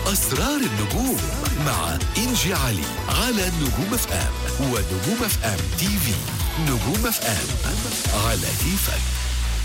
أسرار النجوم مع إنجي علي على نجوم اف ام ونجوم اف ام تي في نجوم اف ام على كيفك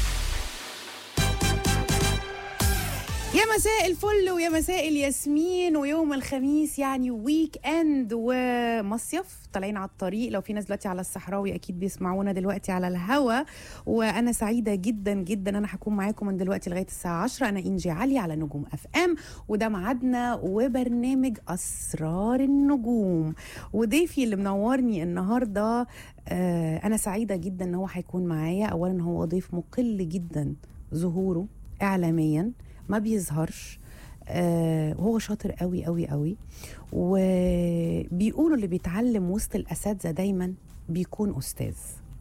يا مساء الفل ويا مساء الياسمين ويوم الخميس يعني ويك اند ومصيف طالعين على الطريق لو في ناس دلوقتي على الصحراوي اكيد بيسمعونا دلوقتي على الهوا وانا سعيده جدا جدا انا هكون معاكم من دلوقتي لغايه الساعه 10 انا انجي علي على نجوم اف ام وده ميعادنا وبرنامج اسرار النجوم وضيفي اللي منورني النهارده آه انا سعيده جدا ان هو هيكون معايا اولا هو ضيف مقل جدا ظهوره اعلاميا ما بيظهرش آه وهو شاطر قوي قوي قوي وبيقولوا اللي بيتعلم وسط الاساتذه دايما بيكون استاذ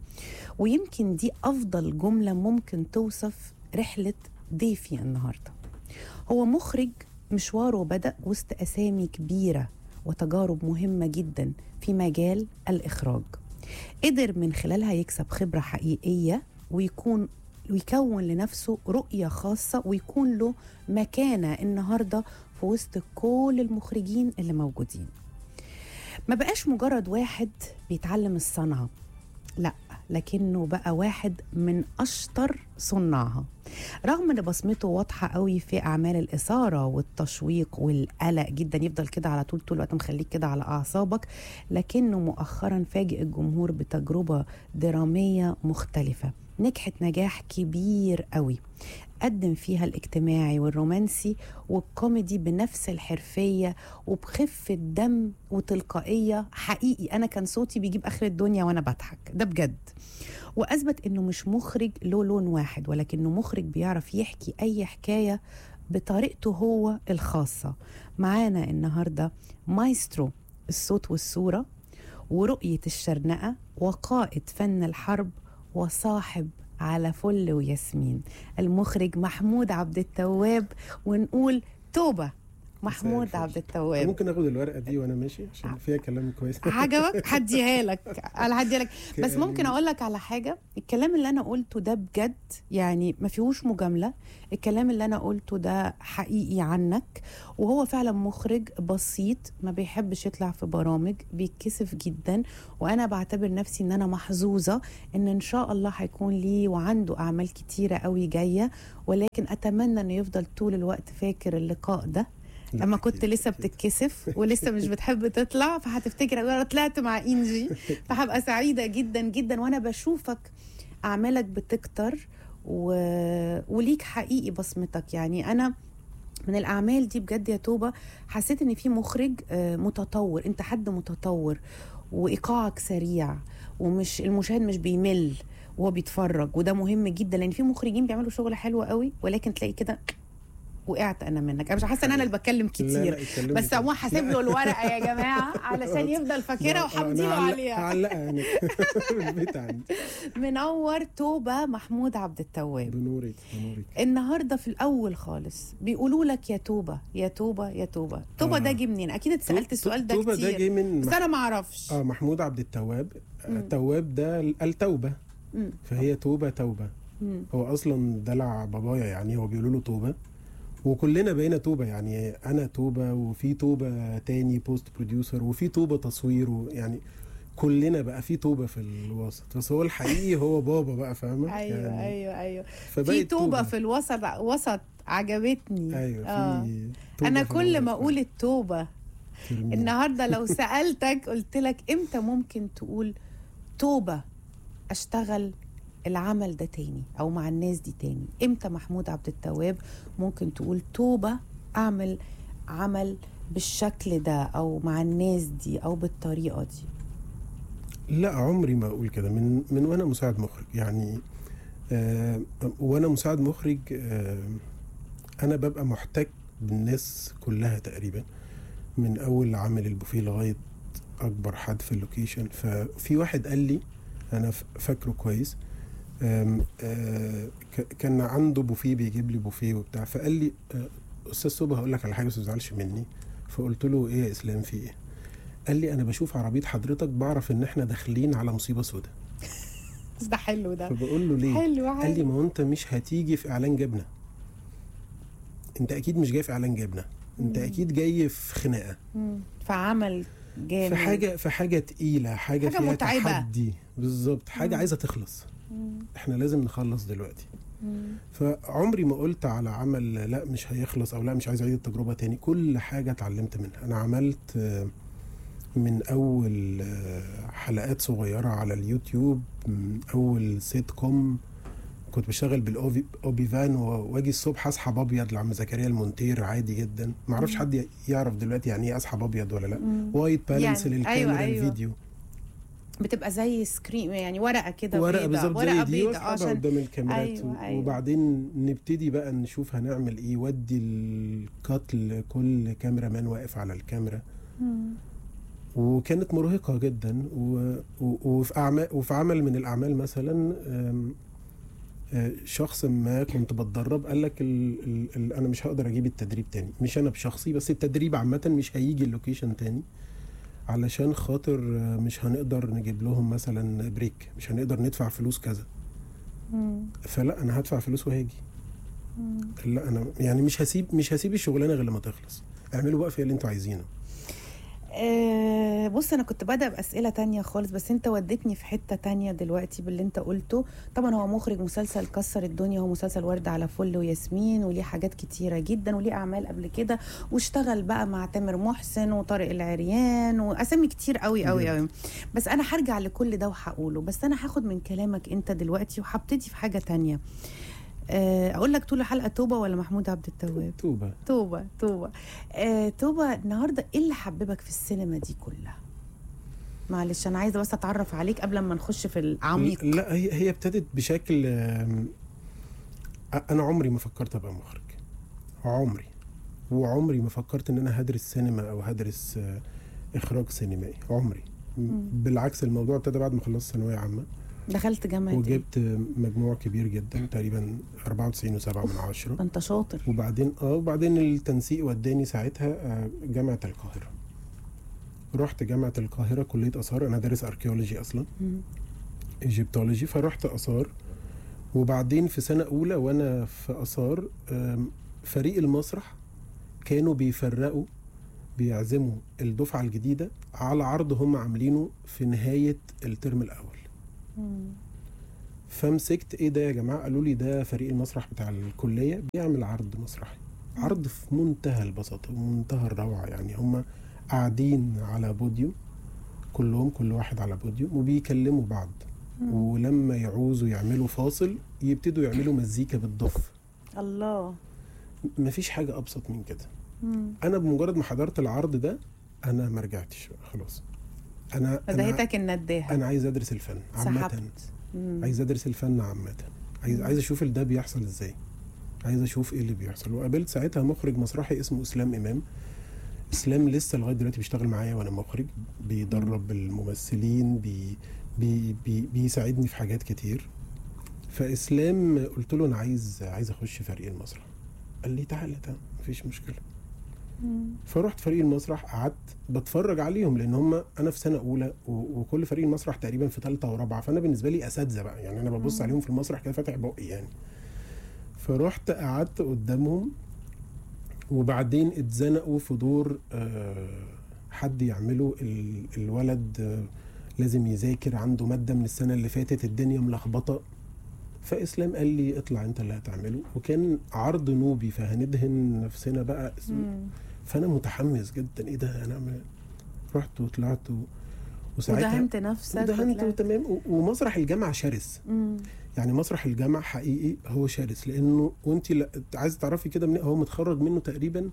ويمكن دي افضل جمله ممكن توصف رحله ضيفي النهارده هو مخرج مشواره بدا وسط اسامي كبيره وتجارب مهمه جدا في مجال الاخراج قدر من خلالها يكسب خبره حقيقيه ويكون ويكون لنفسه رؤية خاصة ويكون له مكانة النهاردة في وسط كل المخرجين اللي موجودين ما بقاش مجرد واحد بيتعلم الصنعة لا لكنه بقى واحد من أشطر صناعها رغم ان بصمته واضحه قوي في اعمال الاثاره والتشويق والقلق جدا يفضل كده على طول طول الوقت مخليك كده على اعصابك لكنه مؤخرا فاجئ الجمهور بتجربه دراميه مختلفه نجحت نجاح كبير قوي قدم فيها الاجتماعي والرومانسي والكوميدي بنفس الحرفية وبخفة دم وتلقائية حقيقي أنا كان صوتي بيجيب آخر الدنيا وأنا بضحك ده بجد وأثبت إنه مش مخرج له لون واحد ولكنه مخرج بيعرف يحكي أي حكاية بطريقته هو الخاصة معانا النهاردة مايسترو الصوت والصورة ورؤية الشرنقة وقائد فن الحرب وصاحب على فل وياسمين المخرج محمود عبد التواب ونقول توبة محمود الفل. عبد التواب ممكن اخد الورقه دي وانا ماشي عشان فيها كلام كويس عجبك هديها لك انا هديها لك بس يعني- ممكن اقول لك على حاجه الكلام اللي انا قلته ده بجد يعني ما فيهوش مجامله الكلام اللي انا قلته ده حقيقي عنك وهو فعلا مخرج بسيط ما بيحبش يطلع في برامج بيتكسف جدا وانا بعتبر نفسي ان انا محظوظه ان ان شاء الله هيكون ليه وعنده اعمال كتيره قوي جايه ولكن اتمنى انه يفضل طول الوقت فاكر اللقاء ده لا، لما أكيد، كنت لسه أكيد. بتتكسف ولسه مش بتحب تطلع فهتفتكر انا طلعت مع انجي فهبقى سعيده جدا جدا وانا بشوفك اعمالك بتكتر و... وليك حقيقي بصمتك يعني انا من الاعمال دي بجد يا توبه حسيت ان في مخرج آه، متطور انت حد متطور وايقاعك سريع ومش المشاهد مش بيمل وهو بيتفرج وده مهم جدا لان في مخرجين بيعملوا شغل حلو قوي ولكن تلاقي كده وقعت انا منك انا مش حاسه ان انا اللي بتكلم لا، كتير لا، اتكلمي بس كده. هو حاسب له الورقه يا جماعه علشان يفضل فاكرها وحافظينه أنا هعلق- عليها هعلقها يعني في البيت عندي منور توبه محمود عبد التواب بنورك بنورك النهارده في الاول خالص بيقولوا لك يا توبه يا توبه يا توبه توبه آه. ده جه منين اكيد اتسالت السؤال ده توبة ده كتير جه من بس مح... انا ما اعرفش اه محمود عبد التواب التواب ده التوبه مم. فهي توبه توبه مم. هو اصلا دلع بابايا يعني هو بيقولوا له توبه وكلنا بقينا توبه يعني انا توبه وفي توبه تاني بوست بروديوسر وفي توبه تصوير يعني كلنا بقى في توبه في الوسط بس هو الحقيقي هو بابا بقى فاهمه ايوه يعني ايوه ايوه فبقت في توبه في الوسط وسط عجبتني ايوه آه. في توبة انا في كل الوسط. ما اقول التوبه ترميها. النهارده لو سالتك قلت لك امتى ممكن تقول توبه اشتغل العمل ده تاني او مع الناس دي تاني امتى محمود عبد التواب ممكن تقول توبه اعمل عمل بالشكل ده او مع الناس دي او بالطريقه دي لا عمري ما اقول كده من من وانا مساعد مخرج يعني آه وانا مساعد مخرج آه انا ببقى محتك بالناس كلها تقريبا من اول عامل البوفيه لغايه اكبر حد في اللوكيشن ففي واحد قال لي انا ف- فاكره كويس آم، آه ك- كان عنده بوفيه بيجيب لي بوفيه وبتاع فقال لي آه، استاذ صبحي هقول لك على حاجه بس ما تزعلش مني فقلت له ايه يا اسلام في ايه قال لي انا بشوف عربيه حضرتك بعرف ان احنا داخلين على مصيبه سوداء بس ده حلو ده فبقول له ليه حلو قال لي حلو ما هو انت مش هتيجي في اعلان جبنه انت اكيد مش جاي في اعلان جبنه انت اكيد جاي في خناقه مم. فعمل جامد في حاجه في حاجه تقيله حاجه, حاجة فيها متعبة. تحدي بالظبط حاجه مم. عايزه تخلص مم. احنا لازم نخلص دلوقتي مم. فعمري ما قلت على عمل لا مش هيخلص او لا مش عايز اعيد التجربه تاني كل حاجه اتعلمت منها انا عملت آه، من اول آه، حلقات صغيره على اليوتيوب من اول سيت كوم كنت بشتغل بالاوبي فان واجي الصبح اسحب ابيض لعم زكريا المونتير عادي جدا ما اعرفش حد يعرف دلوقتي يعني ايه اسحب ابيض ولا لا مم. وايت بالانس يعني للكاميرا أيوة، أيوة. الفيديو بتبقى زي سكرين يعني ورقه كده ورقه بيضة. بالظبط ورقه زي دي بيضة واسحبها عشان قدام الكاميرات أيوة، أيوة. وبعدين نبتدي بقى نشوف هنعمل ايه ودي الكات لكل كاميرا مان واقف على الكاميرا مم. وكانت مرهقه جدا و... و... وفي اعمال وفي عمل من الاعمال مثلا أم... آه، شخص ما كنت بتدرب قال لك ال... ال... ال... انا مش هقدر اجيب التدريب تاني مش انا بشخصي بس التدريب عامه مش هيجي اللوكيشن تاني علشان خاطر آه، مش هنقدر نجيب لهم مثلا بريك مش هنقدر ندفع فلوس كذا مم. فلا انا هدفع فلوس وهاجي مم. لا انا يعني مش هسيب مش هسيب الشغلانه غير لما تخلص اعملوا بقى فيها اللي انتوا عايزينه آه بص انا كنت بادئه باسئله تانية خالص بس انت وديتني في حته تانية دلوقتي باللي انت قلته طبعا هو مخرج مسلسل كسر الدنيا هو مسلسل ورد على فل وياسمين وليه حاجات كتيره جدا وليه اعمال قبل كده واشتغل بقى مع تامر محسن وطارق العريان واسامي كتير قوي قوي بجد. قوي بس انا هرجع لكل ده وهقوله بس انا هاخد من كلامك انت دلوقتي وهبتدي في حاجه تانية آه، اقول لك طول الحلقه توبه ولا محمود عبد التواب توبه توبة توبة آه توبة النهاردة ايه اللي حببك في السينما دي كلها؟ معلش انا عايزه بس اتعرف عليك قبل ما نخش في العميق لا هي هي ابتدت بشكل آم، انا عمري ما فكرت ابقى مخرج عمري وعمري ما فكرت ان انا هدرس سينما او هدرس آه، اخراج سينمائي عمري مم. بالعكس الموضوع ابتدى بعد ما خلصت ثانويه عامه دخلت جامعه ايه؟ وجبت مجموع كبير جدا تقريبا 94 و7 من عشرة ده انت شاطر وبعدين اه وبعدين التنسيق وداني ساعتها آه، جامعه القاهره رحت جامعه القاهره كليه اثار انا دارس اركيولوجي اصلا مم. ايجيبتولوجي فرحت اثار وبعدين في سنه اولى وانا في اثار آم، فريق المسرح كانوا بيفرقوا بيعزموا الدفعه الجديده على عرض هم عاملينه في نهايه الترم الاول مم. فمسكت ايه ده يا جماعه قالوا لي ده فريق المسرح بتاع الكليه بيعمل عرض مسرحي عرض في منتهى البساطه ومنتهى الروعه يعني هم قاعدين على بوديوم كلهم كل واحد على بوديوم وبيكلموا بعض مم. ولما يعوزوا يعملوا فاصل يبتدوا يعملوا مزيكا بالضف الله م- مفيش حاجه ابسط من كده مم. انا بمجرد ما حضرت العرض ده انا ما رجعتش بقى خلاص انا انا, ندهتك النداهه أنا عايز ادرس الفن عامه سحبت مم. عايز ادرس الفن عامه عايز عايز اشوف ده بيحصل ازاي عايز اشوف ايه اللي بيحصل وقابلت ساعتها مخرج مسرحي اسمه اسلام امام اسلام لسه لغايه دلوقتي بيشتغل معايا وانا مخرج بيدرب الممثلين بي بي بي بيساعدني في حاجات كتير فاسلام قلت له انا عايز عايز اخش فريق المسرح قال لي تعالى تعالى مفيش مشكله مم. فرحت فريق المسرح قعدت بتفرج عليهم لان هم انا في سنه اولى و- وكل فريق المسرح تقريبا في ثالثه ورابعه فانا بالنسبه لي اساتذه بقى يعني انا ببص مم. عليهم في المسرح كده فاتح بقي يعني فرحت قعدت قدامهم وبعدين اتزنقوا في دور آه، حد يعمله ال- الولد آه، لازم يذاكر عنده ماده من السنه اللي فاتت الدنيا ملخبطه فاسلام قال لي اطلع انت اللي هتعمله وكان عرض نوبي فهندهن نفسنا بقى مم. فانا متحمس جدا ايه ده انا أعمل- رحت وطلعت و... وساعتها ودهنت نفسك ودهنت وطلعت. تمام و- ومسرح الجامعه شرس مم. يعني مسرح الجامعه حقيقي هو شرس لانه وانت لا- عايزه تعرفي كده من هو متخرج منه تقريبا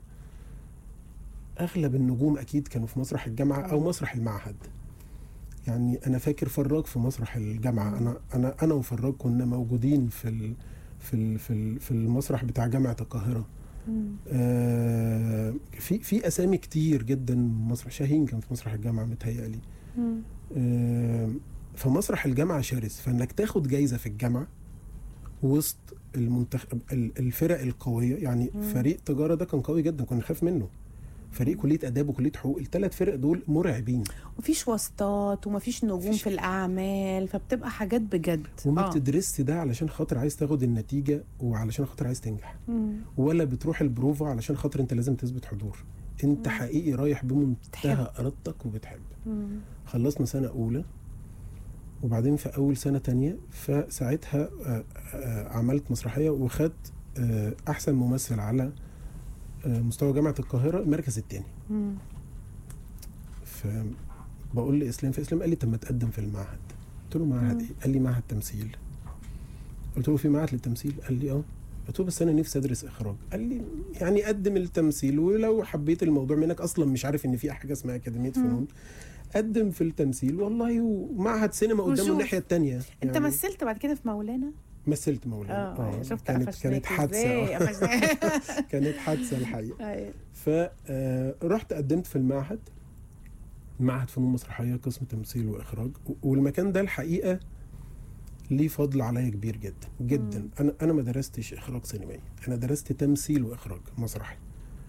اغلب النجوم اكيد كانوا في مسرح الجامعه او مسرح المعهد يعني انا فاكر فراج في مسرح الجامعه انا انا انا وفراج كنا موجودين في ال في ال في, ال في المسرح بتاع جامعه القاهره مم. آه، في في اسامي كتير جدا مسرح شاهين كان في مسرح الجامعه متهيألي مم. آه، فمسرح الجامعه شرس فانك تاخد جايزه في الجامعه وسط المنتخب ال- الفرق القويه يعني مم. فريق تجاره ده كان قوي جدا كنا نخاف منه فريق كليه اداب وكليه حقوق الثلاث فرق دول مرعبين مفيش واسطات ومفيش نجوم مفيش. في الاعمال فبتبقى حاجات بجد وما آه. بتدرسش ده علشان خاطر عايز تاخد النتيجه وعلشان خاطر عايز تنجح مم. ولا بتروح البروفا علشان خاطر انت لازم تثبت حضور انت حقيقي رايح بمنتهى بتحب. ارادتك وبتحب مم. خلصنا سنه اولى وبعدين في اول سنه تانية فساعتها آه، آه، عملت مسرحيه وخدت آه، احسن ممثل على آه، مستوى جامعه القاهره المركز الثاني مم. فبقول لاسلام فاسلام قال لي طب ما تقدم في المعهد قلت له معهد ايه قال لي معهد تمثيل قلت له في معهد للتمثيل قال لي اه قلت له بس انا نفسي ادرس اخراج قال لي يعني قدم التمثيل ولو حبيت الموضوع منك اصلا مش عارف ان في حاجه اسمها اكاديميه فنون قدم في التمثيل والله ومعهد سينما قدامه وشوف. الناحيه الثانيه انت مثلت بعد كده في مولانا مثلت مولانا اه شفت كانت قفشناك كانت حادثه ازاي آه. قفشناك. كانت حادثه الحقيقه أيوة. فرحت قدمت في المعهد معهد فنون مسرحيه قسم تمثيل واخراج و- والمكان ده الحقيقه ليه فضل عليا كبير جدا جدا مم. انا انا ما درستش اخراج سينمائي انا درست تمثيل واخراج مسرحي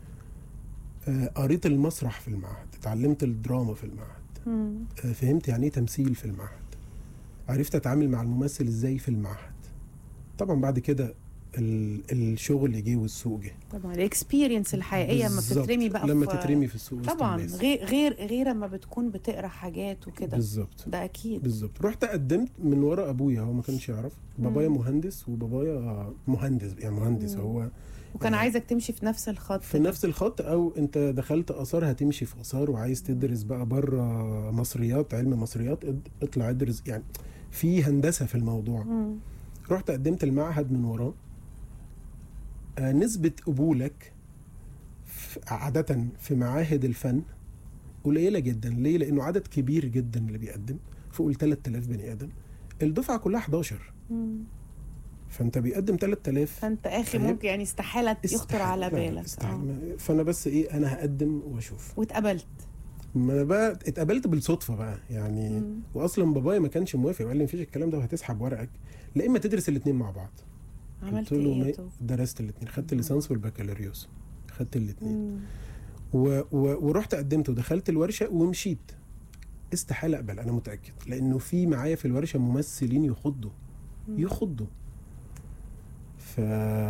آه، قريت المسرح في المعهد اتعلمت الدراما في المعهد مم. آه، فهمت يعني ايه تمثيل في المعهد عرفت اتعامل مع الممثل ازاي في المعهد طبعا بعد كده ال- الشغل جه والسوق جه طبعا الاكسبيرينس الحقيقيه لما بالظبط. بتترمي بقى لما في تترمي في السوق وسط طبعا الناس. غير غير غير اما بتكون بتقرا حاجات وكده بالظبط ده اكيد بالظبط رحت قدمت من ورا ابويا هو ما كانش يعرف بابايا مهندس وبابايا مهندس يعني مهندس مم. هو وكان عايزك تمشي في نفس الخط في نفس الخط او انت دخلت اثار هتمشي في اثار وعايز تدرس بقى بره مصريات علم مصريات اد- اطلع ادرس يعني في هندسه في الموضوع مم. رحت قدمت المعهد من وراه آه، نسبة قبولك في- عادة في معاهد الفن قليلة جدا ليه؟ لأنه عدد كبير جدا اللي بيقدم فوق ال 3000 بني آدم الدفعة كلها 11 مم. فأنت بيقدم 3000 فانت اخي فاهم؟ ممكن يعني استحاله يخطر استحالة- على لا، بالك استحالة. آه. ما- فأنا بس إيه أنا هقدم وأشوف واتقبلت ما أنا بقى اتقابلت بالصدفة بقى يعني مم. وأصلا بابايا ما كانش موافق وقال لي مفيش الكلام ده وهتسحب ورقك لا إما تدرس الاتنين مع بعض عملت قلت له ايه ما- يا تو؟ درست الاثنين خدت الليسانس والبكالوريوس خدت الاثنين مم. و... و... ورحت قدمت ودخلت الورشه ومشيت استحاله اقبل انا متاكد لانه في معايا في الورشه ممثلين يخضوا يخضوا ف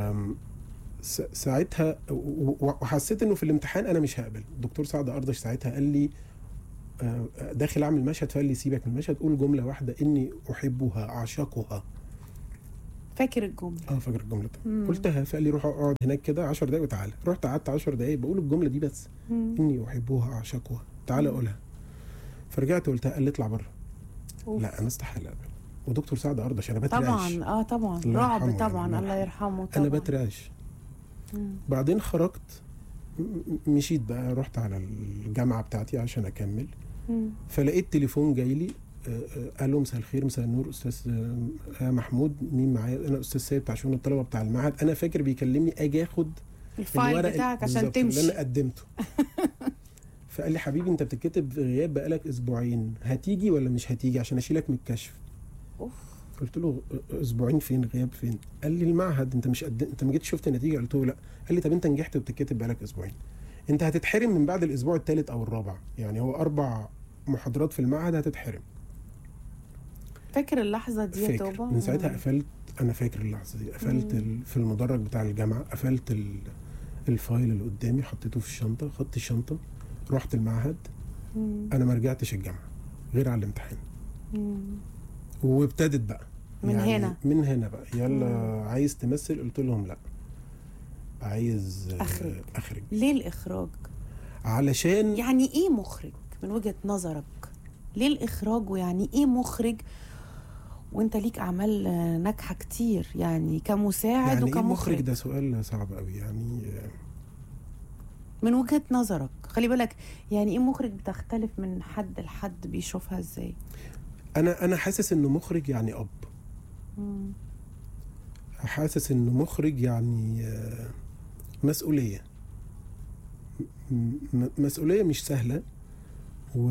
س... ساعتها و... و- وحسيت انه في الامتحان انا مش هقبل الدكتور سعد اردش ساعتها قال لي آه، داخل اعمل مشهد فقال لي سيبك من المشهد قول جمله واحده اني احبها اعشقها فاكر الجمله اه فاكر الجمله دي مم. قلتها فقال لي روح اقعد هناك كده 10 دقايق وتعالى رحت قعدت 10 دقايق بقول الجمله دي بس مم. اني احبها اعشقها تعالى قولها فرجعت قلتها قال لي اطلع بره أوف. لا انا استحاله اقبل ودكتور سعد اردش انا بترعش طبعا اه طبعا الله رعب يرحمه طبعا يعني، الله الله يرحمه طبعا انا بترعش مم. بعدين خرجت م- م- مشيت بقى رحت على الجامعه بتاعتي عشان اكمل مم. فلقيت تليفون جاي لي آه، آه، قال له مساء الخير مساء النور استاذ آه، آه، محمود مين معايا انا استاذ سيد بتاع شؤون الطلبه بتاع المعهد انا فاكر بيكلمني اجي اخد الفايل الورق بتاعك عشان بالظبط اللي تمشي انا قدمته فقال لي حبيبي انت بتتكتب في غياب بقالك اسبوعين هتيجي ولا مش هتيجي عشان اشيلك من الكشف اوف قلت له اسبوعين فين غياب فين قال لي المعهد انت مش قد... انت ما جيتش شفت النتيجه قلت له لا قال لي طب انت نجحت وبتتكتب بقالك اسبوعين انت هتتحرم من بعد الاسبوع الثالث او الرابع يعني هو اربع محاضرات في المعهد هتتحرم فاكر اللحظه دي يا فاكر توبه من ساعتها مم. قفلت انا فاكر اللحظه دي قفلت مم. ال... في المدرج بتاع الجامعه قفلت ال... الفايل اللي قدامي حطيته في الشنطه خدت الشنطه رحت المعهد مم. انا ما رجعتش الجامعه غير على الامتحان مم. وابتدت بقى من هنا. من هنا بقى يلا مم. عايز تمثل قلت لهم لا عايز آه، أخرج. اخرج ليه الاخراج علشان يعني ايه مخرج من وجهه نظرك ليه الاخراج ويعني ايه مخرج وانت ليك اعمال آه، ناجحه كتير يعني كمساعد يعني ايه وكمخرج مخرج ده سؤال صعب قوي يعني آه، من وجهه نظرك خلي بالك يعني ايه مخرج بتختلف من حد لحد بيشوفها ازاي انا انا حاسس انه مخرج يعني اب مم. حاسس انه مخرج يعني آه، مسؤوليه م- م- مسؤوليه مش سهله و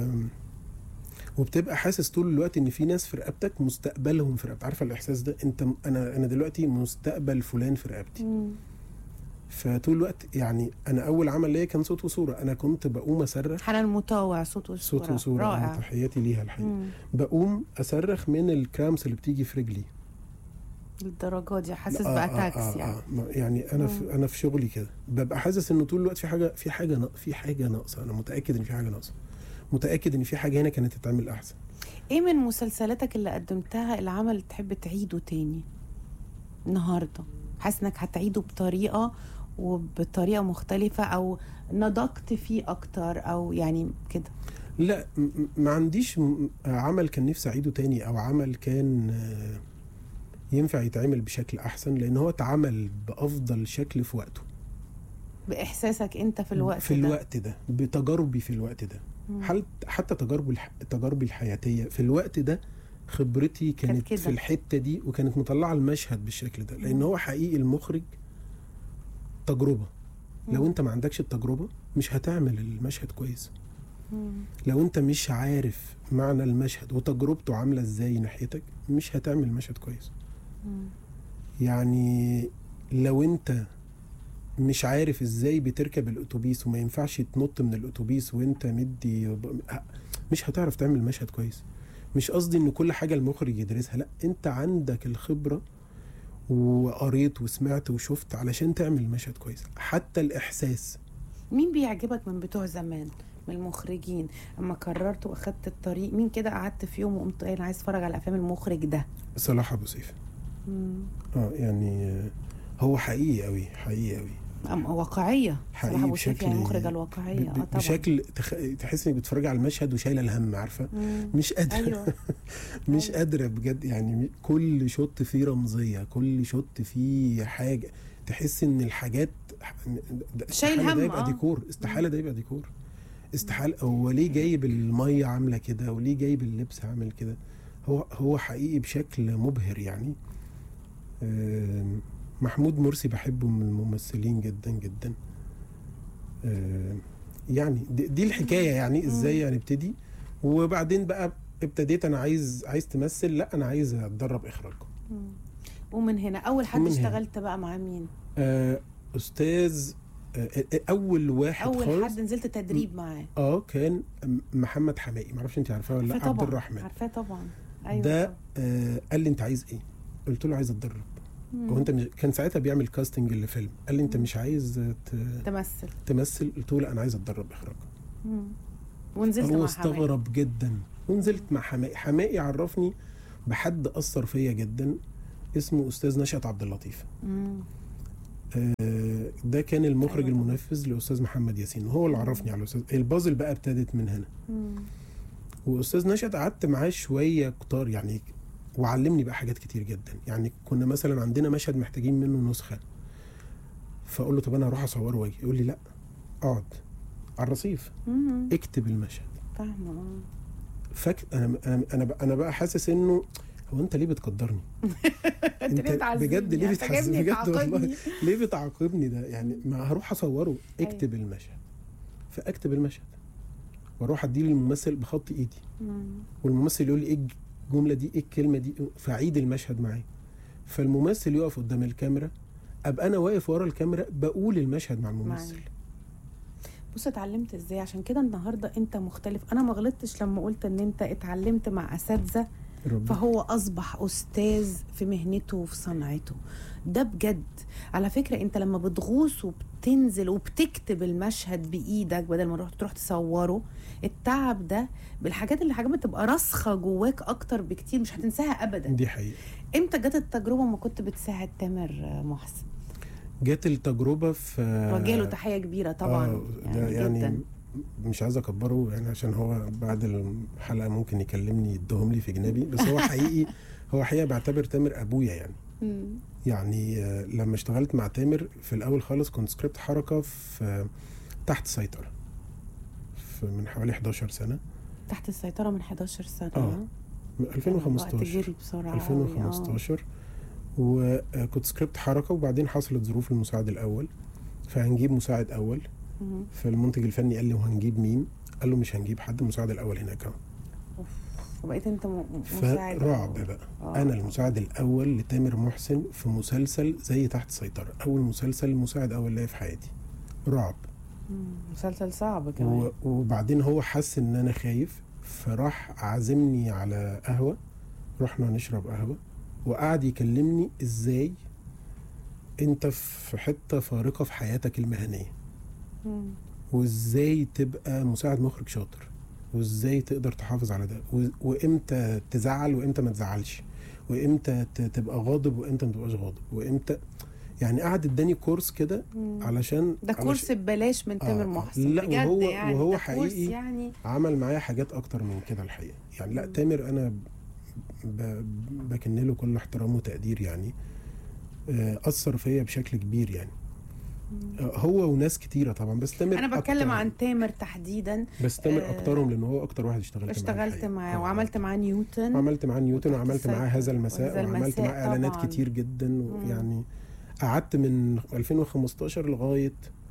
وبتبقى حاسس طول الوقت ان في ناس في رقبتك مستقبلهم في رقبتك عارفه الاحساس ده انت انا انا دلوقتي مستقبل فلان في رقبتي مم. فطول الوقت يعني انا اول عمل ليا كان صوت وصوره انا كنت بقوم اصرخ حنان مطاوع صوت وصورة صوت وصوره آه، رائع تحياتي ليها الحقيقه مم. بقوم اصرخ من الكرامس اللي بتيجي في رجلي للدرجة دي حاسس آه، بأتاكس آه، آه، يعني آه. ما- يعني انا في انا في شغلي كده ببقى حاسس انه طول الوقت في حاجه في حاجه نا- في حاجه ناقصه انا متاكد ان في حاجه ناقصه متاكد ان في حاجه هنا كانت تتعمل احسن ايه من مسلسلاتك اللي قدمتها العمل تحب تعيده تاني النهارده حاسس انك هتعيده بطريقه وبطريقه مختلفه او نضجت فيه اكتر او يعني كده لا م- م- ما عنديش م- عمل كان نفسي اعيده تاني او عمل كان آه، ينفع يتعمل بشكل احسن لان هو اتعمل بافضل شكل في وقته باحساسك انت في الوقت في ده الوقت ده بتجاربي في الوقت ده مم. حل- حتى تجارب الح... تجاربي الحياتيه في الوقت ده خبرتي كانت كده. في الحته دي وكانت مطلعه المشهد بالشكل ده لان هو حقيقي المخرج تجربه لو مم. انت ما عندكش التجربه مش هتعمل المشهد كويس مم. لو انت مش عارف معنى المشهد وتجربته عامله ازاي ناحيتك مش هتعمل مشهد كويس مم. يعني لو انت مش عارف ازاي بتركب الاتوبيس وما ينفعش تنط من الاتوبيس وانت مدي مش هتعرف تعمل مشهد كويس مش قصدي ان كل حاجه المخرج يدرسها لا انت عندك الخبره وقريت وسمعت وشفت علشان تعمل مشهد كويس حتى الاحساس مين بيعجبك من بتوع زمان من المخرجين اما قررت واخدت الطريق مين كده قعدت في يوم وقمت قايل عايز اتفرج على افلام المخرج ده صلاح ابو سيف مم. اه يعني آه، هو حقيقي قوي حقيقي قوي أم- واقعيه حقيقي صلاح ابو سيف بشكل- يعني مخرج الواقعيه ب- اه ب- طبعا بشكل تخ... تحس انك بتتفرج على المشهد وشايله الهم عارفه مم. مش قادره ايوه مش أيوة. قادره بجد يعني م- كل شوت فيه رمزيه كل شوت فيه حاجه تحس ان الحاجات ده شايل استحالة هم، ده يبقى آه. ديكور استحاله ده يبقى ديكور استحاله هو ليه جايب الميه عامله كده وليه جايب اللبس عامل كده هو هو حقيقي بشكل مبهر يعني آم، محمود مرسي بحبه من الممثلين جدا جدا آم، يعني دي, دي الحكايه يعني ازاي يعني ابتدي وبعدين بقى ابتديت انا عايز عايز تمثل لا انا عايز اتدرب اخراج مم. ومن هنا اول حد ومن هنا. اشتغلت بقى مع مين آه استاذ آه آه، اول واحد اول خالص حد نزلت تدريب معاه اه كان محمد حمائي معرفش انت عارفاه ولا لا عارفاه عبد طبعا الرحمن عارفاه طبعا ايوه ده طبعاً. آه قال لي انت عايز ايه قلت له عايز اتدرب مم. هو انت مش... كان ساعتها بيعمل كاستنج لفيلم قال لي انت مش عايز ت... تمثل تمثل قلت له لا انا عايز اتدرب اخراج مم. ونزلت هو مع حماية استغرب جدا ونزلت مع حمائي حمائي عرفني بحد اثر فيا جدا اسمه استاذ نشأت عبد اللطيف مم. آه، ده كان المخرج أيوة. المنفذ لاستاذ محمد ياسين وهو اللي عرفني على الاستاذ البازل بقى ابتدت من هنا مم. واستاذ نشأت قعدت معاه شويه كتار يعني وعلمني بقى حاجات كتير جدا يعني كنا مثلا عندنا مشهد محتاجين منه نسخه فاقول له طب انا هروح اصوره واجي يقول لي لا اقعد على الرصيف مم. اكتب المشهد فاهمه آه. فك انا انا انا بقى, أنا بقى حاسس انه هو انت ليه بتقدرني؟ انت ليه بتعذبني؟ بجد ليه أنت بتحاسبني جايبني بجد والله تعاقبني. ليه بتعاقبني ده يعني ما هروح اصوره اكتب أيوة. المشهد فاكتب المشهد واروح اديه للممثل بخط ايدي مم. والممثل يقول لي ايه الجمله دي ايه الكلمه دي فاعيد المشهد معاه فالممثل يقف قدام الكاميرا ابقى انا واقف ورا الكاميرا بقول المشهد مع الممثل معايا. بص اتعلمت ازاي عشان كده النهارده انت مختلف انا ما غلطتش لما قلت ان انت اتعلمت مع اساتذه ربنا فهو اصبح استاذ في مهنته وفي صنعته ده بجد على فكره انت لما بتغوص وبتنزل وبتكتب المشهد بايدك بدل ما تروح تروح تصوره التعب ده بالحاجات اللي حاجات بتبقى راسخه جواك اكتر بكتير مش هتنساها ابدا دي حقيقه امتى جت التجربه ما كنت بتساعد تامر محسن جت التجربه في وجه له تحيه كبيره طبعا آه، ده يعني, يعني جدا مش عايز اكبره يعني عشان هو بعد الحلقه ممكن يكلمني يديهم لي في جنابي بس هو حقيقي هو حقيقه بعتبر تامر ابويا يعني مم. يعني آه، لما اشتغلت مع تامر في الاول خالص كنت سكريبت حركه في آه، تحت سيطره في من حوالي 11 سنه تحت السيطره من 11 سنه آه. من الوقت 2015 جري بسرعه أوي، آه. 2015 وكنت سكريبت حركه وبعدين حصلت ظروف المساعد الاول فهنجيب مساعد اول مم. فالمنتج الفني قال لي وهنجيب مين؟ قال له مش هنجيب حد المساعد الاول هناك اهو أوف. وبقيت انت م- مساعد فرعب بقى آه. انا المساعد الاول لتامر محسن في مسلسل زي تحت السيطره اول مسلسل مساعد اول ليا في حياتي رعب مم. مسلسل صعب كمان و- وبعدين هو حس ان انا خايف فراح عازمني على قهوه رحنا نشرب قهوه وقعد يكلمني ازاي انت في حته فارقه في حياتك المهنيه مم. وازاي تبقى مساعد مخرج شاطر وازاي تقدر تحافظ على ده و- وامتى تزعل وامتى ما تزعلش وامتى ت- تبقى غاضب وامتى ما تبقاش غاضب وامتى يعني قعد اداني كورس كده مم. علشان ده علشان كورس ببلاش من تامر آه، محسن لا، بجد وهو- يعني وهو ده كورس حقيقي يعني عمل معايا حاجات اكتر من كده الحقيقه يعني لا مم. تامر انا ب... بكن له كل احترام وتقدير يعني آه، اثر فيا بشكل كبير يعني آه، هو وناس كتيره طبعا بس تامر انا بتكلم أكتر. عن تامر تحديدا بس تامر آه، اكترهم لان هو اكتر واحد اشتغلت معاه اشتغلت الحقيقة. معاه آه. وعملت معاه نيوتن وعملت معاه نيوتن وتحت وعملت معاه هذا السيطرة. المساء وهذا وعملت المساء معاه اعلانات طبعاً. كتير جدا مم. ويعني قعدت من 2015 لغايه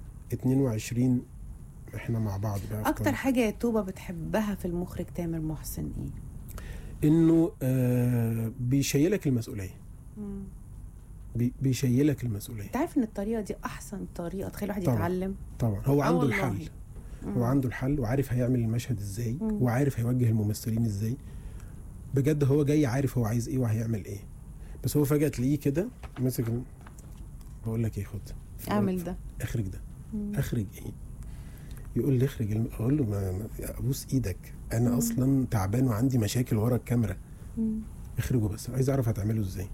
22 احنا مع بعض بقى في اكتر كل- حاجه يا توبه بتحبها في المخرج تامر محسن ايه انه آه بيشيلك المسؤوليه مم. بي- بيشيلك المسؤوليه انت عارف ان الطريقه دي احسن طريقه تخلي الواحد طبعاً. يتعلم طبعا هو آه عنده والله. الحل مم. هو عنده الحل وعارف هيعمل المشهد ازاي مم. وعارف هيوجه الممثلين ازاي بجد هو جاي عارف هو عايز ايه وهيعمل ايه بس هو فجاه تلاقيه كده ماسك ال- بقول لك ايه خد اعمل ده اخرج ده مم. اخرج ايه يقول لي اخرج الم... اقول له ما... ما... ابوس ايدك انا مم. اصلا تعبان وعندي مشاكل ورا الكاميرا مم. اخرجه بس عايز اعرف هتعمله ازاي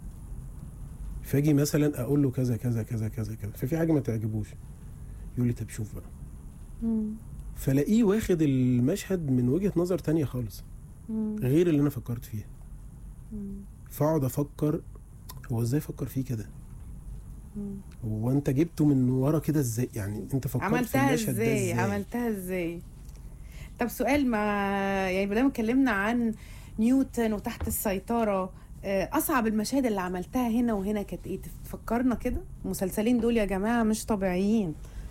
فاجي مثلا اقول له كذا كذا كذا كذا كذا ففي حاجه ما تعجبوش يقول لي طب شوف بقى مم. فلاقيه واخد المشهد من وجهه نظر تانية خالص مم. غير اللي انا فكرت فيها مم. فاقعد افكر هو ازاي فكر فيه كده مم. هو انت جبته من ورا كده ازاي يعني انت فكرت في عملتها المشهد ده ازاي ازاي عملتها ازاي طب سؤال ما يعني بدل ما اتكلمنا عن نيوتن وتحت السيطرة آه، أصعب المشاهد اللي عملتها هنا وهنا كانت إيه؟ تفكرنا كده؟ المسلسلين دول يا جماعة مش طبيعيين.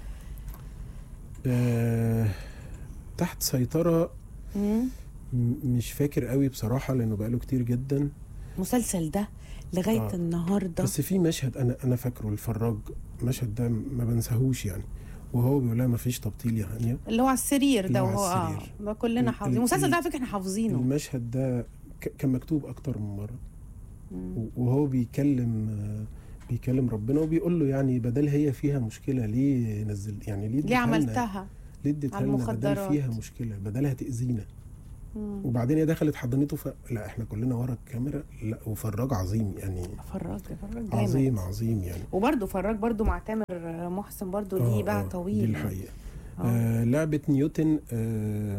آه... تحت سيطره مم. م- مش فاكر قوي بصراحه لانه بقاله كتير جدا المسلسل ده لغاية آه. النهاردة بس في مشهد انا انا فاكره الفراج المشهد ده ما بنساهوش يعني وهو بيقول لها ما فيش تبطيل يا هانيه اللي هو على السرير اللي ده هو على وهو اه السرير. ده كلنا ال- حافظين ال- المسلسل ال- ده على فكرة احنا حافظينه. المشهد ده ك- كان مكتوب اكتر من مره مم. و- وهو بيكلم آه، بيكلم ربنا وبيقول له يعني بدل هي فيها مشكله ليه نزل يعني ليه ليه اديتها لنا؟ عملتها؟ ليه اديتها على لنا بدل المخدرات. فيها مشكله بدلها تاذينا مم. وبعدين هي دخلت حضنته ف... لا احنا كلنا ورا الكاميرا لا وفراج عظيم يعني فراج فراج جامد. عظيم عظيم يعني وبرده فراج برده مع تامر محسن برده آه، ليه باع آه، طويل دي الحقيقه آه. آه لعبه نيوتن آه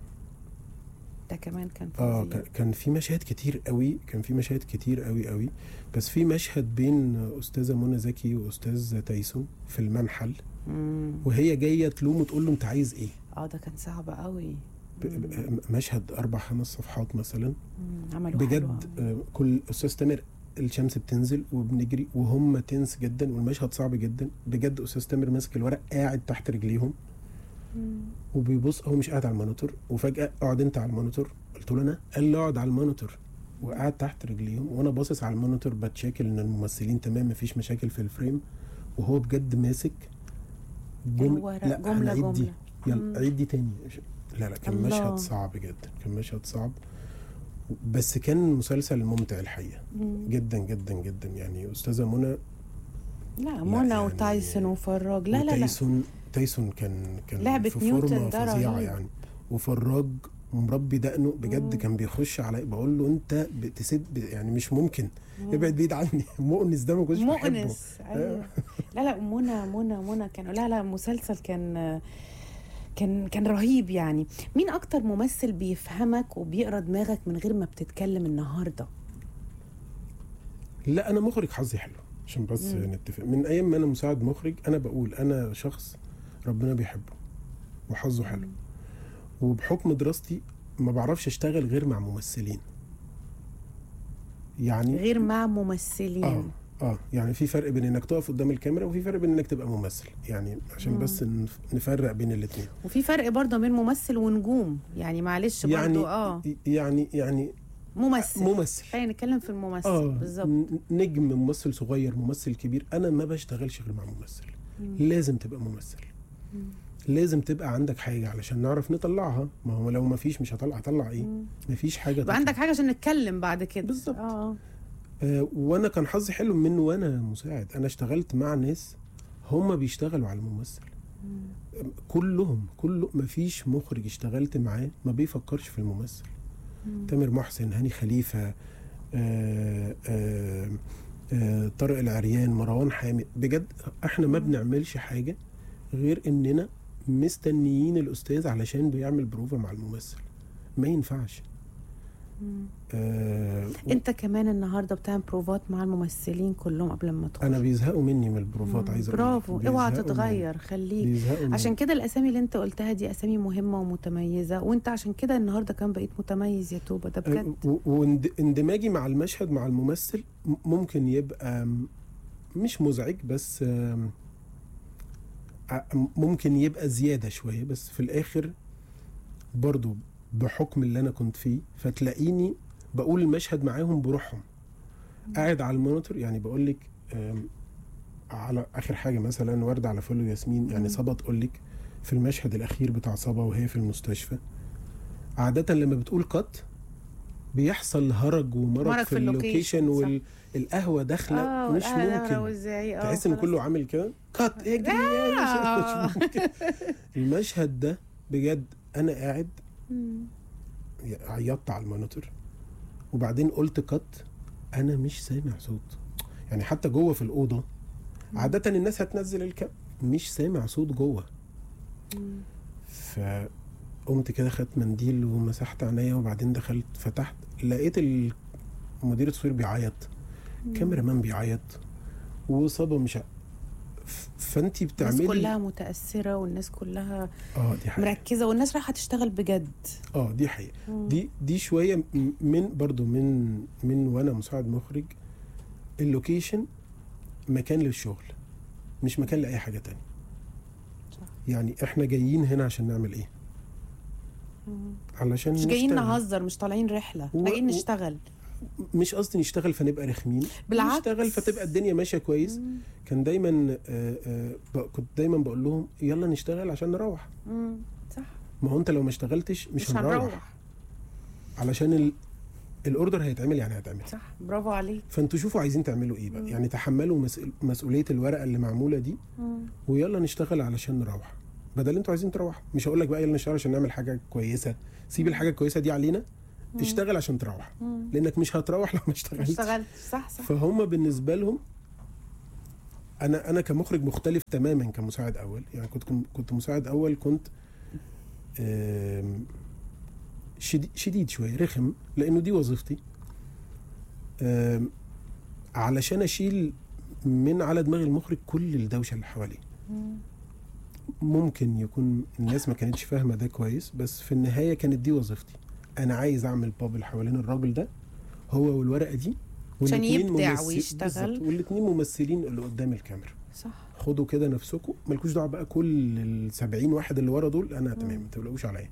ده كمان كان اه فظيع ك- كان في مشاهد كتير قوي كان في مشاهد كتير قوي قوي بس في مشهد بين استاذه منى زكي واستاذ تايسون في المنحل مم. وهي جايه تلومه تقول له انت عايز ايه اه ده كان صعب قوي ب- ب- مشهد اربع خمس صفحات مثلا مم. عملوا بجد حلو أوي. آه، كل استاذ تامر الشمس بتنزل وبنجري وهم تنس جدا والمشهد صعب جدا بجد استاذ تامر ماسك الورق قاعد تحت رجليهم مم. وبيبص هو مش قاعد على المونيتور وفجاه اقعد انت على المونيتور قلت له انا قال لي اقعد على المونيتور وقعد تحت رجليهم وانا باصص على المونيتور بتشاكل ان الممثلين تمام مفيش مشاكل في الفريم وهو بجد ماسك هو ر- لا جملة هنعيد دي جملة. مم. يلا عيد دي تاني لا لا كان الله. مشهد صعب جدا كان مشهد صعب بس كان مسلسل ممتع الحقيقه مم. جدا جدا جدا يعني استاذه منى لا منى يعني- وتايسون وفراج لا لا لا وتايسون تايسون كان كان لعبة في نيوتن فورمه ده فظيعه رهيب. يعني وفراج مربي دقنه بجد مم. كان بيخش علي بقول له انت بتسد يعني مش ممكن مم. ابعد بعيد عني مؤنس ده ما كنتش بحبه مؤنس ايوه لا لا منى منى منى كانوا لا لا مسلسل كان كان كان رهيب يعني مين اكتر ممثل بيفهمك وبيقرا دماغك من غير ما بتتكلم النهارده لا انا مخرج حظي حلو عشان بس مم. نتفق من ايام ما انا مساعد مخرج انا بقول انا شخص ربنا بيحبه وحظه حلو وبحكم دراستي ما بعرفش اشتغل غير مع ممثلين يعني غير مع ممثلين اه اه يعني في فرق بين انك تقف قدام الكاميرا وفي فرق بين انك تبقى ممثل يعني عشان مم. بس نف- نفرق بين الاثنين وفي فرق برضه بين ممثل ونجوم يعني معلش برضه يعني اه يعني يعني ممثل ممثل خلينا نتكلم في الممثل اه بالظبط ن- نجم ممثل صغير ممثل كبير انا ما بشتغلش غير مع ممثل مم. لازم تبقى ممثل مم. لازم تبقى عندك حاجه علشان نعرف نطلعها ما هو لو ما فيش مش هطلع هطلع ايه مم. ما فيش حاجه يبقى تطلع. عندك حاجه عشان نتكلم بعد كده بالظبط. اه آه وانا كان حظي حلو من وانا مساعد انا اشتغلت مع ناس هم بيشتغلوا على الممثل مم. كلهم كله ما فيش مخرج اشتغلت معاه ما بيفكرش في الممثل مم. تامر محسن هاني خليفه آه آه آه طارق العريان مروان حامد بجد احنا ما بنعملش حاجه غير اننا مستنيين الاستاذ علشان بيعمل بروفا مع الممثل ما ينفعش مم. آه انت كمان النهارده بتعمل بروفات مع الممثلين كلهم قبل ما تدخل انا بيزهقوا مني من البروفات مم. عايز أقول لك. برافو اوعى بيزهقوا تتغير خليك مني. بيزهقوا مني. عشان كده الاسامي اللي انت قلتها دي اسامي مهمه ومتميزه وانت عشان كده النهارده كان بقيت متميز يا توبه ده بجد و- واندماجي مع المشهد مع الممثل م- ممكن يبقى م- مش مزعج بس آم، ع- ممكن يبقى زيادة شوية بس في الآخر برضو بحكم اللي أنا كنت فيه فتلاقيني بقول المشهد معاهم بروحهم قاعد على المونيتور يعني بقول لك آم، على آخر حاجة مثلا ورد على فل وياسمين يعني مم. صبا تقول لك في المشهد الأخير بتاع صبا وهي في المستشفى عادة لما بتقول قط بيحصل هرج ومرج مرج في, في اللوكيشن، اللوكيشن والقهوة داخلة اه مش لا، لا، لا، ممكن وازاي اه تحس ان خلاص. كله عامل كده قط اجري يا آه. مش ممكن المشهد ده بجد انا قاعد مم. عيطت على المونيتور وبعدين قلت قط انا مش سامع صوت يعني حتى جوه في الاوضه عاده الناس هتنزل الكاب مش سامع صوت جوه مم. فقمت كده خدت منديل ومسحت عينيا وبعدين دخلت فتحت لقيت ال- مدير التصوير بيعيط كاميرا مان بيعيط وصبا مش ع- ف- فانتي الناس بتعملي كلها متاثره والناس كلها اه دي حقيقة مركزه والناس رايحه تشتغل بجد اه دي حقيقة مم. دي دي شويه م- من برضو من من وانا مساعد مخرج اللوكيشن مكان للشغل مش مكان لاي حاجه تانية صح. يعني احنا جايين هنا عشان نعمل ايه مم. علشان مش جايين نشتغل. نهزر مش طالعين رحله و- احنا جايين و- نشتغل مش قصدي نشتغل فنبقى رخمين بالعكس. نشتغل فتبقى الدنيا ماشيه كويس مم. كان دايما آه، آه، ب- كنت دايما بقول لهم يلا نشتغل عشان نروح مم. صح ما هو انت لو ما اشتغلتش مش, مش هنروح, هنروح علشان ال... الاوردر هيتعمل يعني هيتعمل صح برافو عليك فانتوا شوفوا عايزين تعملوا ايه بقى مم. يعني تحملوا مسؤول- مسؤوليه الورقه اللي معموله دي مم. ويلا نشتغل علشان نروح بدل انتوا عايزين تروحوا مش هقول لك بقى يلا نشتغل عشان نعمل حاجه كويسه سيب الحاجه الكويسه دي علينا مم. اشتغل عشان تروح مم. لانك مش هتروح لو ما اشتغلتش اشتغلت صح صح فهم بالنسبه لهم انا انا كمخرج مختلف تماما كمساعد اول يعني كنت كنت مساعد اول كنت آم، شديد, شديد شويه رخم لانه دي وظيفتي آم، علشان اشيل من على دماغ المخرج كل الدوشه اللي حواليه مم. ممكن يكون الناس ما كانتش فاهمه ده كويس بس في النهايه كانت دي وظيفتي انا عايز اعمل بابل حوالين الراجل ده هو والورقه دي عشان والاتنين يبدع ممثل- ويشتغل. بالظبط، والاتنين ممثلين اللي قدام الكاميرا صح خدوا كده نفسكم مالكوش دعوه بقى كل ال 70 واحد اللي ورا دول انا تمام ما تقلقوش عليا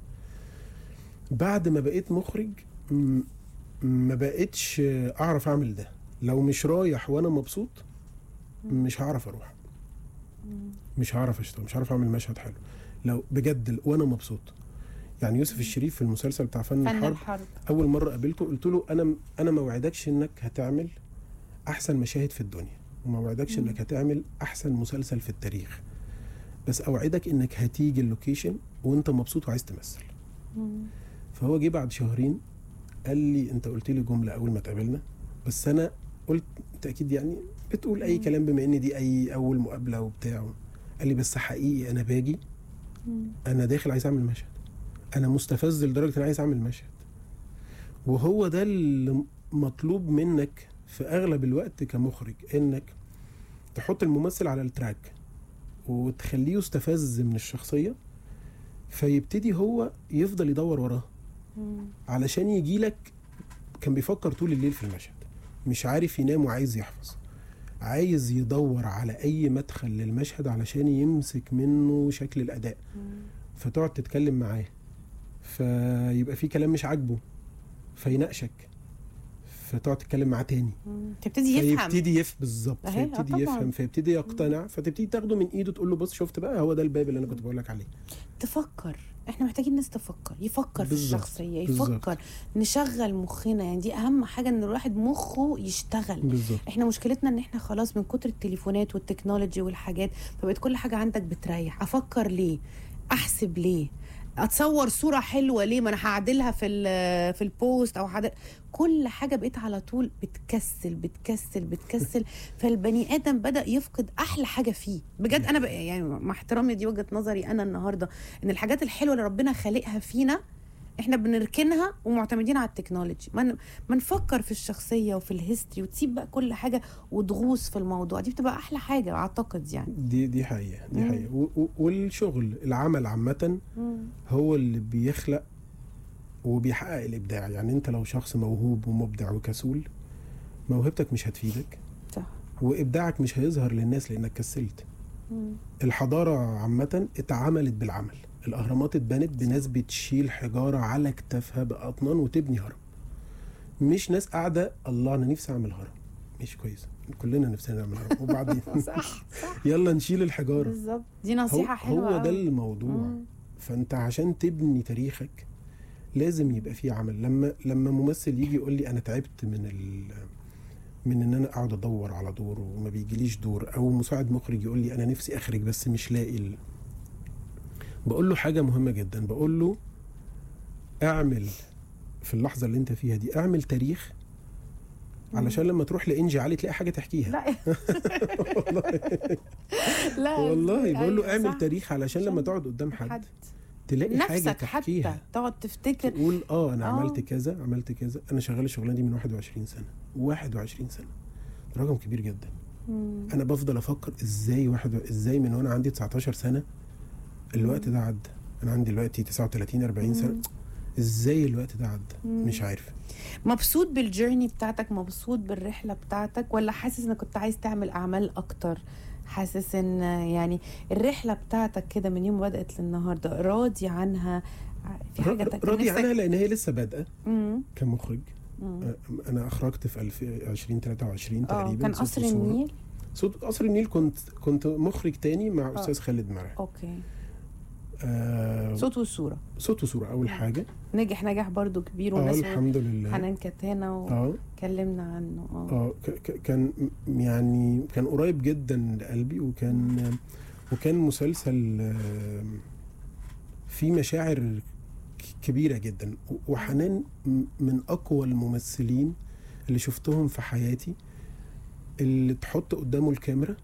بعد ما بقيت مخرج م- ما بقتش اعرف اعمل ده لو مش رايح وانا مبسوط مش هعرف اروح مم. مش هعرف اشتغل مش هعرف اعمل مشهد حلو لو بجد ال- وانا مبسوط يعني يوسف الشريف في المسلسل بتاع فن, فن الحرب الحرب اول مره قابلته قلت له انا انا ما وعدكش انك هتعمل احسن مشاهد في الدنيا وما وعدكش مم. انك هتعمل احسن مسلسل في التاريخ بس اوعدك انك هتيجي اللوكيشن وانت مبسوط وعايز تمثل مم. فهو جه بعد شهرين قال لي انت قلت لي جمله اول ما اتقابلنا بس انا قلت انت اكيد يعني بتقول اي مم. كلام بما ان دي اي اول مقابله وبتاع قال لي بس حقيقي انا باجي مم. انا داخل عايز اعمل مشهد انا مستفز لدرجه انا عايز اعمل مشهد وهو ده اللي مطلوب منك في اغلب الوقت كمخرج انك تحط الممثل على التراك وتخليه يستفز من الشخصيه فيبتدي هو يفضل يدور وراها مم. علشان يجي لك كان بيفكر طول الليل في المشهد مش عارف ينام وعايز يحفظ عايز يدور على اي مدخل للمشهد علشان يمسك منه شكل الاداء فتقعد تتكلم معاه فيبقى في كلام مش عاجبه فيناقشك فتقعد تتكلم معاه تاني مم. تبتدي يفهم فيبتدي يف بالظبط أهي، آه فيبتدي طبعاً. يفهم فيبتدي يقتنع فتبتدي تاخده من ايده تقول له بص شفت بقى هو ده الباب اللي انا كنت بقول لك عليه تفكر احنا محتاجين ناس تفكر يفكر في بالظبط، الشخصيه بالظبط. يفكر نشغل مخنا يعني دي اهم حاجه ان الواحد مخه يشتغل بالظبط احنا مشكلتنا ان احنا خلاص من كتر التليفونات والتكنولوجي والحاجات فبقت كل حاجه عندك بتريح افكر ليه احسب ليه اتصور صوره حلوه ليه ما انا هعدلها في ال- في البوست او هعدل كل حاجه بقيت على طول بتكسل بتكسل بتكسل فالبني ادم بدا يفقد احلى حاجه فيه بجد انا بقى يعني مع احترامي دي وجهه نظري انا النهارده ان الحاجات الحلوه اللي ربنا خالقها فينا احنا بنركنها ومعتمدين على التكنولوجي ما ن- ما نفكر في الشخصيه وفي الهيستوري وتسيب بقى كل حاجه وتغوص في الموضوع دي بتبقى احلى حاجه اعتقد يعني دي دي حقيقه دي مم. حقيقه و- و- والشغل العمل عامه هو اللي بيخلق وبيحقق الابداع يعني انت لو شخص موهوب ومبدع وكسول موهبتك مش هتفيدك صح وابداعك مش هيظهر للناس لانك كسلت مم. الحضاره عامه اتعملت بالعمل الاهرامات اتبنت بناس بتشيل حجاره على كتافها باطنان وتبني هرم مش ناس قاعده الله انا نفسي اعمل هرم مش كويس كلنا نفسنا نعمل هرم وبعدين صح صح يلا نشيل الحجاره بالظبط دي هو, نصيحه حلوه هو ده أوي. الموضوع مم. فانت عشان تبني تاريخك لازم يبقى فيه عمل لما لما ممثل يجي يقول لي انا تعبت من ال من ان انا اقعد ادور على دور وما بيجيليش دور او مساعد مخرج يقول لي انا نفسي اخرج بس مش لاقي ال... بقول له حاجه مهمه جدا بقول له اعمل في اللحظه اللي انت فيها دي اعمل تاريخ علشان لما تروح لانجي علي تلاقي حاجه تحكيها لا والله لا والله بقول له أيوة، اعمل صح. تاريخ علشان لما عشان تقعد قدام حد حد تلاقي حاجه نفسك حتى تحكيها تقعد تفتكر تقول اه انا آه. عملت كذا عملت كذا انا شغال الشغلانه دي من 21 سنه 21 سنه رقم كبير جدا مم. انا بفضل افكر ازاي واحد ازاي من وانا عندي 19 سنه الوقت ده عدى انا عندي دلوقتي 39 40 سنه ازاي الوقت ده عدى مم. مش عارف مبسوط بالجيرني بتاعتك مبسوط بالرحله بتاعتك ولا حاسس انك كنت عايز تعمل اعمال اكتر حاسس ان يعني الرحله بتاعتك كده من يوم ما بدات للنهارده راضي عنها في حاجه تك- راضي نفسك- عنها لان هي لسه بادئه مم. كمخرج مم. آه، انا اخرجت في 2023 اه تقريبا كان صوت قصر وصورة. النيل صوت قصر النيل كنت كنت مخرج تاني مع آه. استاذ خالد مرعي اوكي آه صوت وصوره صوت وصوره اول آه. حاجه نجح نجاح برضو كبير اه والناس الحمد لله حنان كتانه اه وكلمنا عنه اه اه ك- ك- كان م- يعني كان قريب جدا لقلبي وكان وكان مسلسل آه، فيه مشاعر ك- كبيره جدا و- وحنان م- من اقوى الممثلين اللي شفتهم في حياتي اللي تحط قدامه الكاميرا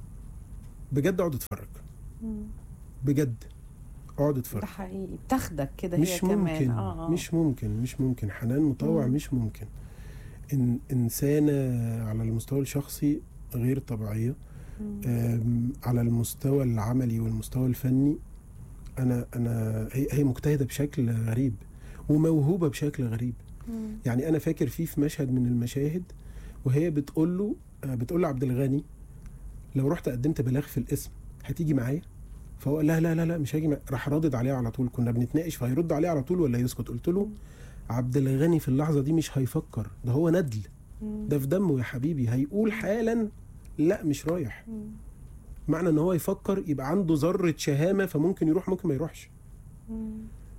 بجد اقعد اتفرج مم. بجد اقعد ده اتفرج حقيقي بتاخدك كده هي مش كمان ممكن اه اه مش ممكن مش ممكن حنان مطوع مم. مش ممكن إن إنسانة على المستوى الشخصي غير طبيعية مم. أم، على المستوى العملي والمستوى الفني أنا أنا هي هي مجتهدة بشكل غريب وموهوبة بشكل غريب مم. يعني أنا فاكر فيه في مشهد من المشاهد وهي بتقول له آه، بتقول لعبد الغني لو رحت قدمت بلاغ في الاسم هتيجي معايا فهو قال لها لا لا لا مش هاجي معايا. راح رادد عليها على طول كنا بنتناقش فهيرد عليها على طول ولا يسكت قلت له عبد الغني في اللحظه دي مش هيفكر ده هو ندل مم. ده في دمه يا حبيبي هيقول حالا لا مش رايح مم. معنى ان هو يفكر يبقى عنده ذره شهامه فممكن يروح ممكن ما يروحش مم.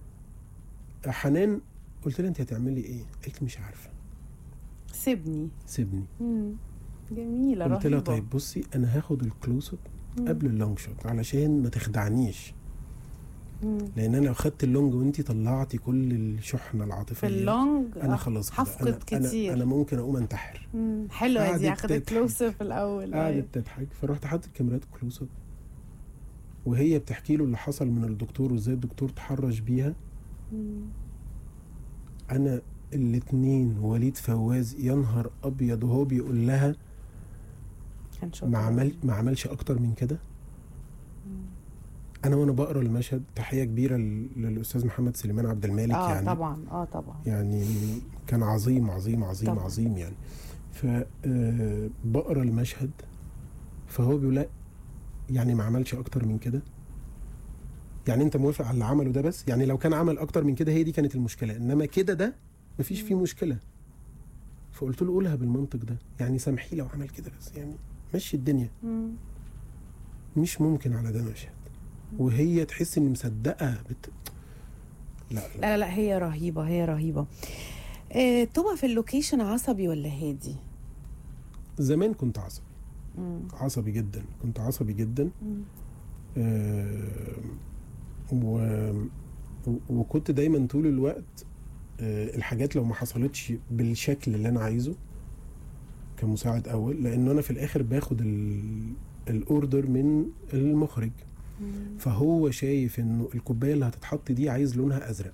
حنان قلت لها انت هتعملي ايه قالت لي مش عارفه سيبني سيبني مم. جميلة قلت لها رهيبة طيب بصي انا هاخد الكلوز اب مم. قبل اللونج شوت علشان ما تخدعنيش مم. لان انا لو خدت اللونج وانت طلعتي كل الشحنه في العاطفيه اللونج انا آه، خلاص كده. هفقد أنا, كتير انا انا ممكن اقوم انتحر مم. حلوة دي قعدت اخدت تضحك. كلوز في الاول قعدت أيوة. تضحك فرحت حاطط الكاميرات كلوز اب وهي بتحكي له اللي حصل من الدكتور وازاي الدكتور تحرش بيها مم. انا الاتنين وليد فواز يا نهار ابيض وهو بيقول لها كان شاطر ما عمل ما عملش اكتر من كده مم. انا وانا بقرا المشهد تحيه كبيره لل- للاستاذ محمد سليمان عبد الملك اه يعني طبعا اه طبعا يعني كان عظيم عظيم عظيم طبعا. عظيم يعني فبقرا المشهد فهو بيقول لا يعني ما عملش اكتر من كده يعني انت موافق على اللي عمله ده بس يعني لو كان عمل اكتر من كده هي دي كانت المشكله انما كده ده مفيش فيه مشكله فقلت له قولها بالمنطق ده يعني سامحيه لو عمل كده بس يعني مشي الدنيا مم. مش ممكن على ده مشهد وهي تحس ان مصدقه بت... لا لا لا لا لا هي رهيبه هي رهيبه آه، تبقى في اللوكيشن عصبي ولا هادي زمان كنت عصبي مم. عصبي جدا كنت عصبي جدا مم. آه، و... و- وكنت دايما طول الوقت آه، الحاجات لو ما حصلتش بالشكل اللي انا عايزه كمساعد اول لان انا في الاخر باخد ال- الاوردر من المخرج مم. فهو شايف انه الكوبايه اللي هتتحط دي عايز لونها ازرق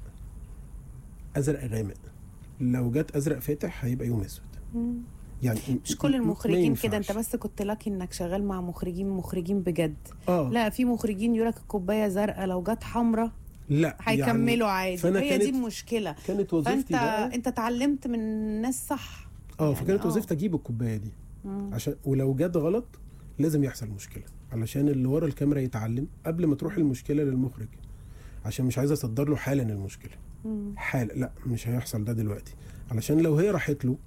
ازرق غامق لو جت ازرق فاتح هيبقى يوم اسود مم. يعني مش كل ما المخرجين كده انت ينفعش. بس كنت لاكي انك شغال مع مخرجين مخرجين بجد اه لا في مخرجين يقول لك الكوبايه زرقاء لو جت حمراء لا هيكملوا عادي فأنا هي دي كانت- المشكله كانت فانت وظيفتي بقى انت اتعلمت من الناس صح اه يعني فكانت آه. وظيفتي اجيب الكوبايه دي مم. عشان ولو جت غلط لازم يحصل مشكله علشان اللي ورا الكاميرا يتعلم قبل ما تروح المشكله للمخرج عشان مش عايز اصدر له حالا المشكله مم. حال لا مش هيحصل ده دلوقتي علشان لو هي راحت له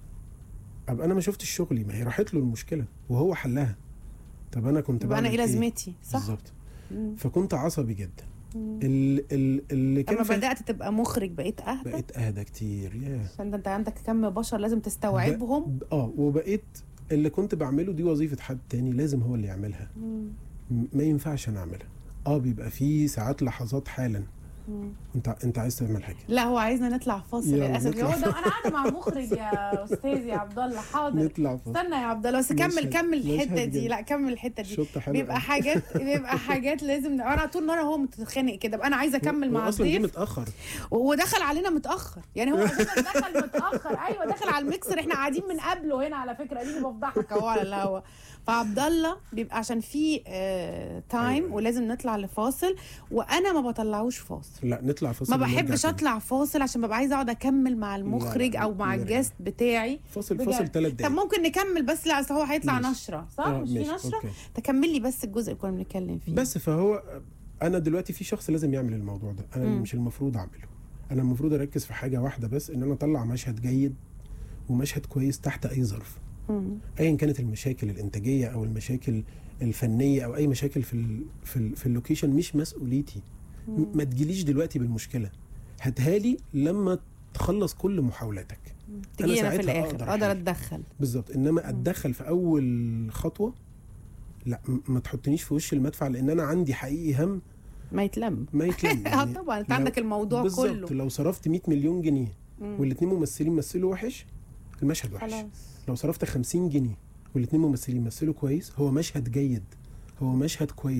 ابقى انا ما شفتش شغلي ما هي راحت له المشكله وهو حلها طب انا كنت يبقى انا ايه بعمل لازمتي صح بالظبط مم. فكنت عصبي جدا مم. ال- ال- اللي كان لما في- بدات تبقى مخرج بقيت اهدى بقيت اهدى كتير ياه عشان ده انت عندك كم بشر لازم تستوعبهم ب- اه وبقيت اللي كنت بعمله دي وظيفه حد تاني لازم هو اللي يعملها مم. م- ما ينفعش انا اعملها اه بيبقى في ساعات لحظات حالا مم. انت انت عايز تعمل حاجه لا هو عايزنا نطلع فاصل يلا للاسف نطلع. هو ده انا قاعده مع مخرج يا استاذ يا عبد الله حاضر نطلع فاصل استنى يا عبد الله بس كمل مشهد- كمل الحته مشهد دي جميل. لا كمل الحته دي شوط حلو بيبقى أوي. حاجات بيبقى حاجات لازم انا طول النهار هو متخانق كده بقى انا عايزه اكمل هو مع اصلا جه الضيف متاخر ودخل علينا متاخر يعني هو أساساً دخل متاخر ايوه دخل على الميكسر احنا قاعدين من قبله هنا على فكره اديني بفضحك اهو على الهوا فعبد الله بيبقى عشان في آه تايم أيوة. ولازم نطلع لفاصل وانا ما بطلعوش فاصل لا نطلع فاصل ما ونرجع بحبش تاني. اطلع فاصل عشان ببقى عايزه اقعد اكمل مع المخرج او مع نرجع. الجاست بتاعي فاصل بجد. فاصل ثلاث طب دقايق ممكن نكمل بس لا اصل هو هيطلع ماشي. نشره صح آه، مش في ماشي، نشره أوكي. تكمل لي بس الجزء اللي كنا بنتكلم فيه بس فهو انا دلوقتي في شخص لازم يعمل الموضوع ده انا مم. مش المفروض اعمله انا المفروض اركز في حاجه واحده بس ان انا اطلع مشهد جيد ومشهد كويس تحت اي ظرف مم. ايا كانت المشاكل الانتاجيه او المشاكل الفنيه او اي مشاكل في ال في, ال في اللوكيشن مش مسؤوليتي م- ما تجيليش دلوقتي بالمشكله هاتها لي لما تخلص كل محاولاتك تجي انا في ساعتها الاخر أقدر اقدر أحل. اتدخل بالظبط انما اتدخل في اول خطوه لا م- ما تحطنيش في وش المدفع لان انا عندي حقيقي هم ما يتلم ما يتلم اه يعني طبعا انت لو- عندك الموضوع بالظبط كله لو صرفت 100 مليون جنيه مم. والاثنين ممثلين مثلوا وحش المشهد وحش خلاص لو صرفت 50 جنيه والاثنين ممثلين مثلوا كويس هو مشهد جيد هو مشهد كويس